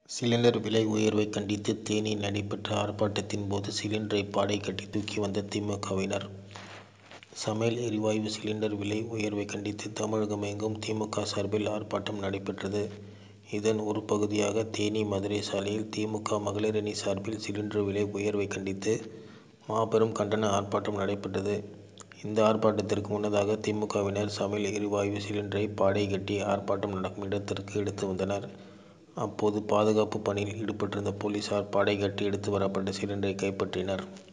Cylinder விலை உயர்வை கண்டித்து தேனியில் நடைபெற்ற ஆர்ப்பாட்டத்தின் போது சிலிண்டரை பாடை கட்டி தூக்கி வந்த திமுகவினர். சமையல் எரிவாயு சிலிண்டர் விலை உயர்வை கண்டித்து தமிழகம் எங்கும் திமுக சார்பில் ஆர்ப்பாட்டம் நடைபெற்றது. இதன் ஒரு பகுதியாக தேனி மதுரை சாலையில் திமுக மகளிரணி சார்பில் சிலிண்டர் விலை உயர்வை கண்டித்து மாபெரும் கண்டன ஆர்ப்பாட்டம் நடைபெற்றது. இந்த ஆர்ப்பாட்டத்திற்கு முன்னதாக திமுகவினர் சமையல் எரிவாயு சிலிண்டரை பாடை கட்டி ஆர்ப்பாட்டம் நடக்கும் இடத்திற்கு எடுத்து வந்தனர். அப்போது பாதுகாப்பு பணியில் ஈடுபட்டிருந்த போலீசார் பாடை கட்டி எடுத்து வரப்பட்ட சிலிண்டரை கைப்பற்றினர்.